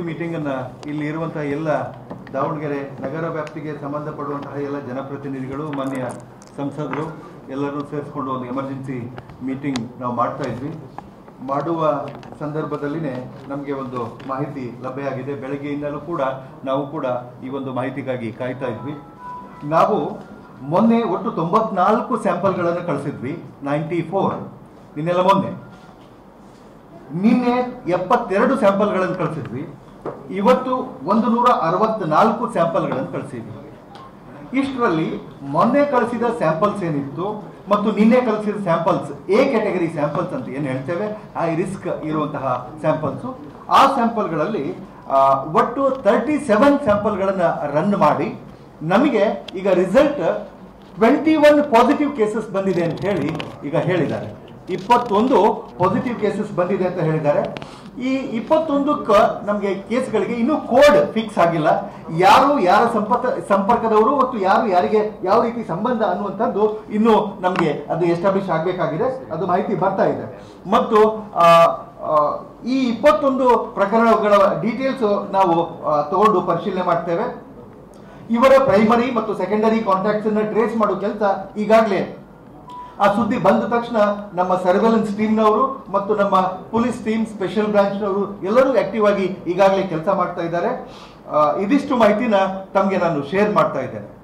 meeting ಅನ್ನ ಇಲ್ಲಿ ಇರುವಂತಹ ಎಲ್ಲ ದಾವಣಗೆರೆ ನಗರ ವ್ಯಾಪ್ತಿಗೆ ಸಂಬಂಧಪಡುವಂತಹ ಎಲ್ಲ ಜನಪ್ರತಿನಿಧಿಗಳು ಮಾನ್ಯ ಸಂಸದರು ಎಲ್ಲರೂ ಸೇರಿಸ್ಕೊಂಡು ಒಂದು ಎಮರ್ಜೆನ್ಸಿ ಮೀಟಿಂಗ್ ನಾವು ಮಾಡ್ತಾ ಇದ್ವಿ ಮಾಡುವ ಸಂದರ್ಭದಲ್ಲಿನೇ ನಮಗೆ ಒಂದು ಮಾಹಿತಿ ಲಭ್ಯ ಆಗಿದೆ ಬೆಳಗ್ಗೆಯಿಂದಲೂ ಕೂಡ ನಾವು ಕೂಡ ಈ ಒಂದು ಮಾಹಿತಿಗಾಗಿ ಕಾಯ್ತಾ ಇದ್ವಿ ನಾವು ಮೊನ್ನೆ ಒಟ್ಟು ತೊಂಬತ್ನಾಲ್ಕು ಸ್ಯಾಂಪಲ್ಗಳನ್ನು ಕಳಿಸಿದ್ವಿ ನೈಂಟಿ ಫೋರ್ ನಿನ್ನೆಲ್ಲ ಮೊನ್ನೆ ನಿನ್ನೆ ಎಪ್ಪತ್ತೆರಡು ಸ್ಯಾಂಪಲ್ಗಳನ್ನು ಕಳಿಸಿದ್ವಿ ಇವತ್ತು ಒಂದು ನೂರ ಅರವತ್ನಾಲ್ಕು ಸ್ಯಾಂಪಲ್ಗಳನ್ನು ಕಳಿಸಿದ್ವಿ ಇಷ್ಟರಲ್ಲಿ ಮೊನ್ನೆ ಕಳಿಸಿದ ಸ್ಯಾಂಪಲ್ಸ್ ಏನಿತ್ತು ಮತ್ತು ನಿನ್ನೆ ಕಳಿಸಿದ ಸ್ಯಾಂಪಲ್ಸ್ ಎ ಕ್ಯಾಟಗರಿ ಸ್ಯಾಂಪಲ್ಸ್ ಅಂತ ಏನು ಹೇಳ್ತೇವೆ ಹೈ ರಿಸ್ಕ್ ಇರುವಂತಹ ಸ್ಯಾಂಪಲ್ಸು ಆ ಸ್ಯಾಂಪಲ್ಗಳಲ್ಲಿ ಆ, ಒಟ್ಟು ತರ್ಟಿ ಸೆವೆನ್ ಸ್ಯಾಂಪಲ್ಗಳನ್ನು ರನ್ ಮಾಡಿ ನಮಗೆ ಈಗ result twenty one positive cases ಬಂದಿದೆ ಅಂತ ಹೇಳಿ ಈಗ ಹೇಳಿದ್ದಾರೆ ಇಪ್ಪತ್ತೊಂದು ಪಾಸಿಟಿವ್ ಕೇಸಸ್ ಬಂದಿದೆ ಅಂತ ಹೇಳಿದ್ದಾರೆ ಈ ಇಪ್ಪತ್ತೊಂದಕ್ಕೆ ನಮಗೆ ಕೇಸ್ಗಳಿಗೆ ಇನ್ನೂ ಕೋಡ್ ಫಿಕ್ಸ್ ಆಗಿಲ್ಲ ಯಾರು ಯಾರ ಸಂಪರ್ಕ ಸಂಪರ್ಕದವರು ಮತ್ತು ಯಾರು ಯಾರಿಗೆ ಯಾವ ರೀತಿ ಸಂಬಂಧ ಅನ್ನುವಂಥದ್ದು ಇನ್ನೂ ನಮಗೆ ಅದು ಎಸ್ಟಾಬ್ಲಿಷ್ ಆಗಬೇಕಾಗಿದೆ ಅದು ಮಾಹಿತಿ ಬರ್ತಾ ಇದೆ ಮತ್ತು ಆ, ಆ, ಈ ಇಪ್ಪತ್ತೊಂದು ಪ್ರಕರಣಗಳ ಡೀಟೇಲ್ಸ್ ನಾವು ಆ, ತಗೊಂಡು ಪರಿಶೀಲನೆ ಮಾಡ್ತೇವೆ ಇವರ ಪ್ರೈಮರಿ ಮತ್ತು ಸೆಕೆಂಡರಿ ಕಾಂಟ್ಯಾಕ್ಟ್ಸ್ ಅನ್ನ ಟ್ರೇಸ್ ಮಾಡೋ ಕೆಲಸ ಈಗಾಗಲೇ ಆ ಸುದ್ದಿ ಬಂದ ತಕ್ಷಣ ನಮ್ಮ ಸರ್ವೆಲೆನ್ಸ್ ಟೀಮ್ನವರು ಮತ್ತು ನಮ್ಮ ಪೊಲೀಸ್ ಟೀಮ್ ಸ್ಪೆಷಲ್ ಬ್ರಾಂಚ್ನವರು ಎಲ್ಲರೂ ಆಕ್ಟಿವ್ ಆಗಿ ಈಗಾಗಲೇ ಕೆಲಸ ಮಾಡ್ತಾ ಇದ್ದಾರೆ ಆ, ಇದಿಷ್ಟು ಮಾಹಿತಿನ ತಮಗೆ ನಾನು ಶೇರ್ ಮಾಡ್ತಾ ಇದ್ದೇನೆ